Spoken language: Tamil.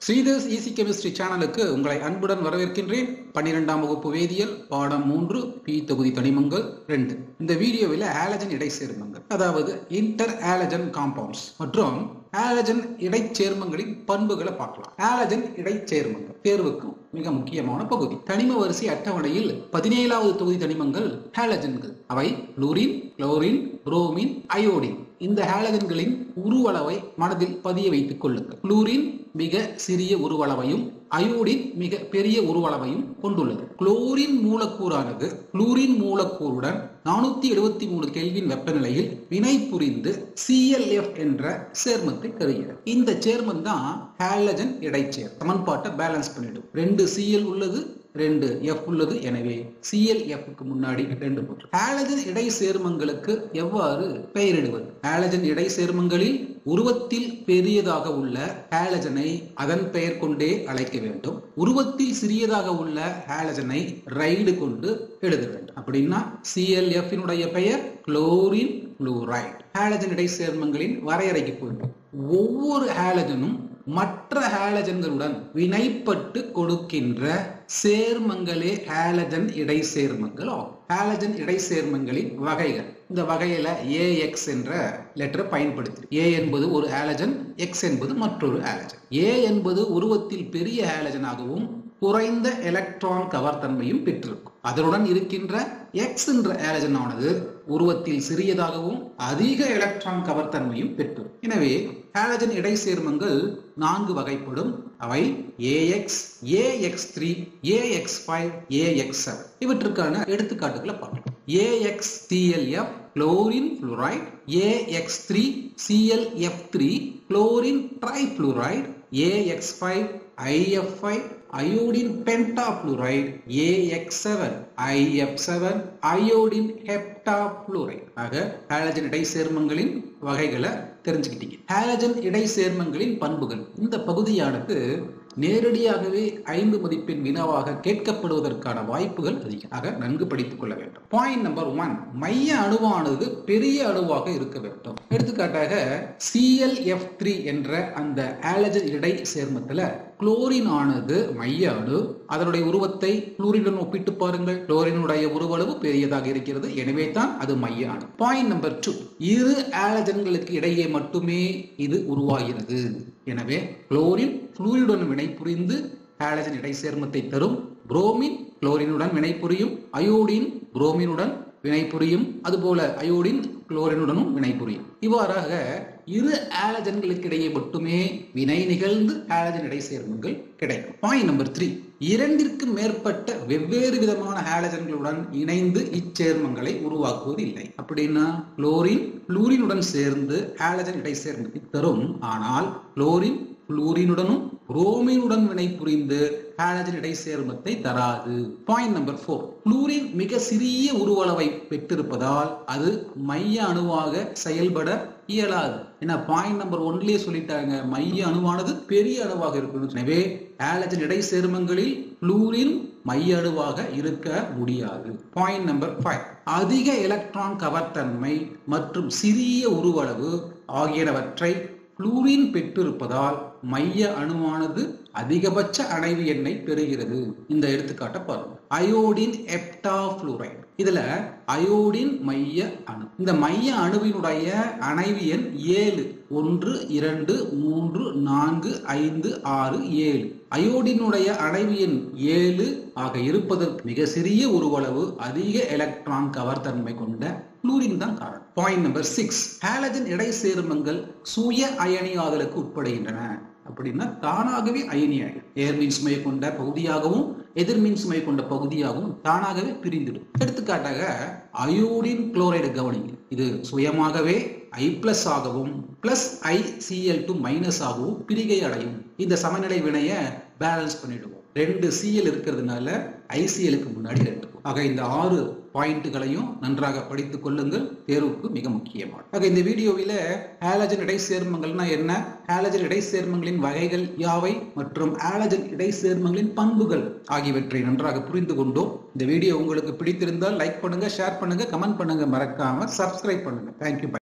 ஸ்ரீதர்ஸ் ஈசி கெமிஸ்ட்ரி சேனலுக்கு உங்களை அன்புடன் வரவேற்கின்றேன் பன்னிரெண்டாம் வகுப்பு வேதியியல் பாடம் மூன்று பி தொகுதி தனிமங்கள் ரெண்டு இந்த வீடியோவில் ஆலஜன் இடை சேர்மங்கள் அதாவது இன்டர் ஆலஜன் காம்பவுண்ட்ஸ் மற்றும் ஆலஜன் இடைச்சேர்மங்களின் பண்புகளை பார்க்கலாம் ஆலஜன் இடைச்சேர்மங்கள் தேர்வுக்கு மிக முக்கியமான பகுதி தனிம வரிசை அட்டவணையில் பதினேழாவது தொகுதி தனிமங்கள் ஹாலஜன்கள் அவை புளூரின் குளோரின் புரோமின் அயோடின் இந்த ஹாலஜன்களின் உருவளவை மனதில் பதிய வைத்துக் கொள்ளுங்கள் புளூரின் மிக சிறிய உருவளவையும் அயோடின் மிக பெரிய உருவளவையும் கொண்டுள்ளது குளோரின் மூலக்கூறானது குளூரின் மூலக்கூறுடன் நானூத்தி எழுபத்தி மூணு கெல்வின் வெப்பநிலையில் வினை புரிந்து சிஎல்எஃப் என்ற சேர்மத்தை தருகிறது இந்த சேர்மம் தான் ஹாலஜன் இடைச்சேர் சமன்பாட்டை பேலன்ஸ் பண்ணிடும் ரெண்டு சிஎல் உள்ளது ரெண்டு எஃப் உள்ளது எனவே சிஎல் எஃப்க்கு முன்னாடி ரெண்டு போட்டு ஹாலஜன் இடை சேர்மங்களுக்கு எவ்வாறு பெயரிடுவது ஹாலஜன் இடை சேர்மங்களில் உருவத்தில் பெரியதாக உள்ள ஹாலஜனை அதன் பெயர் கொண்டே அழைக்க வேண்டும் உருவத்தில் சிறியதாக உள்ள ஹாலஜனை ரைடு கொண்டு எழுத வேண்டும் அப்படின்னா சிஎல்எஃப் பெயர் குளோரின் குளோரைட் ஹாலஜன் இடை சேர்மங்களின் வரையறைக்கு போயிடும் ஒவ்வொரு ஹாலஜனும் மற்ற ஹாலஜன்களுடன் வினைப்பட்டு கொடுக்கின்ற சேர்மங்களே ஹாலஜன் இடை சேர்மங்கள் ஆகும் ஹாலஜன் இடை சேர்மங்களின் வகைகள் இந்த வகையில ஏஎக்ஸ் என்ற லெட்டரை பயன்படுத்தி ஏ என்பது ஒரு ஹாலஜன் எக்ஸ் என்பது மற்றொரு ஹாலஜன் ஏ என்பது உருவத்தில் பெரிய ஹாலஜனாகவும் குறைந்த எலக்ட்ரான் கவர் தன்மையும் பெற்றிருக்கும் அதனுடன் இருக்கின்ற எக்ஸ் என்ற ஆலஜன் ஆனது உருவத்தில் சிறியதாகவும் அதிக எலக்ட்ரான் கவர் தன்மையும் பெற்று எனவே ஹாலஜன் இடை சேர்மங்கள் நான்கு வகைப்படும் அவை AX AX three AX five AX seven இவற்றுக்கான எடுத்துக்காட்டுகளை பார்க்கலாம் AX DLF chlorine fluoride AX three CLF three chlorine trifluoride AX five IF five iodine pentafluoride AX seven ஐஎஃப்7 அயோடின் ஹெப்டாப்ளூரைட் ஆக ஹாலஜன் இடை சேர்மங்களின் வகைகளை தெரிஞ்சுக்கிட்டீங்க ஹாலஜன் இடை சேர்மங்களின் பண்புகள் இந்த பகுதியானது நேரடியாகவே ஐந்து மதிப்பெண் வினாவாக கேட்கப்படுவதற்கான வாய்ப்புகள் அதிகம் ஆக நன்கு படித்துக் கொள்ள வேண்டும் பாயிண்ட் நம்பர் ஒன் மைய அணுவானது பெரிய அணுவாக இருக்க வேண்டும் எடுத்துக்காட்டாக சிஎல்எஃப் த்ரீ என்ற அந்த ஆலஜன் இடை சேர்மத்துல குளோரின் ஆனது மைய அணு அதனுடைய உருவத்தை குளோரினுடன் ஒப்பிட்டு பாருங்கள் குளோரினுடைய உருவளவு பெரியதாக இருக்கிறது எனவே தான் அது மைய அணு பாயிண்ட் நம்பர் டூ இரு ஆலஜன்களுக்கு இடையே மட்டுமே இது உருவாகிறது எனவே குளோரின் புளூரினுடன் வினை புரிந்து ஹாலஜன் இடை சேர்மத்தை தரும் புரோமின் குளோரினுடன் வினை புரியும் அயோடின் புரோமினுடன் வினை புரியும் அதுபோல அயோடின் குளோரினுடனும் வினை புரியும் இவ்வாறாக இரு ஆலஜன்களுக்கு இடையே மட்டுமே வினை நிகழ்ந்து ஆலஜன் இடை சேர்மங்கள் கிடைக்கும் பாயிண்ட் நம்பர் த்ரீ இரண்டிற்கு மேற்பட்ட வெவ்வேறு விதமான ஹாலஜன்களுடன் இணைந்து இச்சேர்மங்களை உருவாக்குவது இல்லை அப்படின்னா குளோரின் புளூரினுடன் சேர்ந்து ஹாலஜன் இடை சேர்மத்தை தரும் ஆனால் குளோரின் புளூரினுடனும் புரோமினுடன் வினை புரிந்து ஹாலஜன் இடை சேர்மத்தை தராது பாயிண்ட் நம்பர் ஃபோர் புளூரின் மிக சிறிய உருவளவை பெற்றிருப்பதால் அது மைய அணுவாக செயல்பட இயலாது ஏன்னா பாயிண்ட் நம்பர் ஒன்லயே சொல்லிட்டாங்க மைய அணுவானது பெரிய அணுவாக இருக்கணும் எனவே ஹாலஜன் இடை சேர்மங்களில் புளூரின் மைய அணுவாக இருக்க முடியாது பாயிண்ட் நம்பர் ஃபைவ் அதிக எலக்ட்ரான் கவர்த்தன்மை மற்றும் சிறிய உருவளவு ஆகியனவற்றை புளூரின் பெற்றிருப்பதால் மைய அணுவானது அதிகபட்ச அணைவு எண்ணை பெறுகிறது இந்த எடுத்துக்காட்டை பாருங்க அயோடின் எப்டா புளூரைட் இதுல அயோடின் மைய அணு இந்த மைய அணுவினுடைய அணைவு எண் ஏழு ஒன்று இரண்டு மூன்று நான்கு ஐந்து ஆறு ஏழு அயோடினுடைய அணைவு எண் ஏழு ஆக இருப்பதற்கு மிக சிறிய உருவளவு அதிக எலக்ட்ரான் கவர் தன்மை கொண்ட குளூரின் தான் காரணம் பாயிண்ட் நம்பர் சிக்ஸ் ஹாலஜன் இடை சேர்மங்கள் சுய அயனியாதலுக்கு உட்படுகின்றன அப்படின்னா தானாகவே அயனியாகும் நேர்மின் சுமை கொண்ட பகுதியாகவும் எதிர்மின் சுமை கொண்ட பகுதியாகவும் தானாகவே பிரிந்துடும் எடுத்துக்காட்டாக அயோடின் குளோரைடு கவனிங்க இது சுயமாகவே ஐ பிளஸ் ஆகவும் plus I Cl two minus ஆகவும் பிரிகை அடையும் இந்த சமநிலை வினைய பேலன்ஸ் பண்ணிடுவோம் ரெண்டு சிஎல் இருக்கிறதுனால ஐசிஎலுக்கு முன்னாடி ரெண்டு ஆக இந்த ஆறு பாயிண்ட்டுகளையும் நன்றாக படித்துக் கொள்ளுங்கள் தேர்வுக்கு மிக முக்கியமான ஆக இந்த வீடியோவில் ஆலஜன் இடை சேர்மங்கள்னா என்ன ஆலஜன் இடை சேர்மங்களின் வகைகள் யாவை மற்றும் ஆலஜன் இடை சேர்மங்களின் பண்புகள் ஆகியவற்றை நன்றாக புரிந்து கொண்டோம் இந்த வீடியோ உங்களுக்கு பிடித்திருந்தால் லைக் பண்ணுங்க ஷேர் பண்ணுங்க கமெண்ட் பண்ணுங்க மறக்காம சப்ஸ்கிரைப் பண்ணுங்க தேங்க்யூ